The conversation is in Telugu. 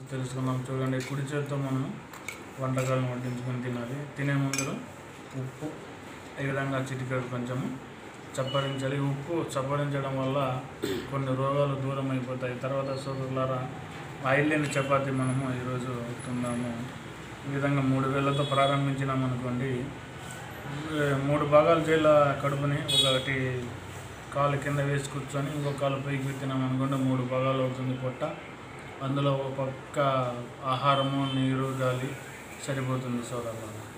తెలుసుకుందాం చూడండి కుడి చేతితో మనం వంటకాలను వడ్డించుకొని తినాలి తినే ముందు ఉప్పు ఈ విధంగా చిటికెడు కొంచెము చప్పరించాలి ఈ ఉప్పు చప్పరించడం వల్ల కొన్ని రోగాలు దూరం అయిపోతాయి తర్వాత సోదరులారా ఆయిల్ లేని చపాతి మనము ఈరోజు తిందాము ఈ విధంగా మూడు వేలతో ప్రారంభించినాం అనుకోండి ఏ, మూడు భాగాలు చేయాల కడుపుని ఒకటి కాలు కింద వేసి కూర్చొని ఇంకో కాలు పైకి పెట్టినాం అనుకుంటే మూడు భాగాలు అవుతుంది పొట్ట అందులో ఒక పక్క ఆహారము నీరు గాలి సరిపోతుంది సోదరులారా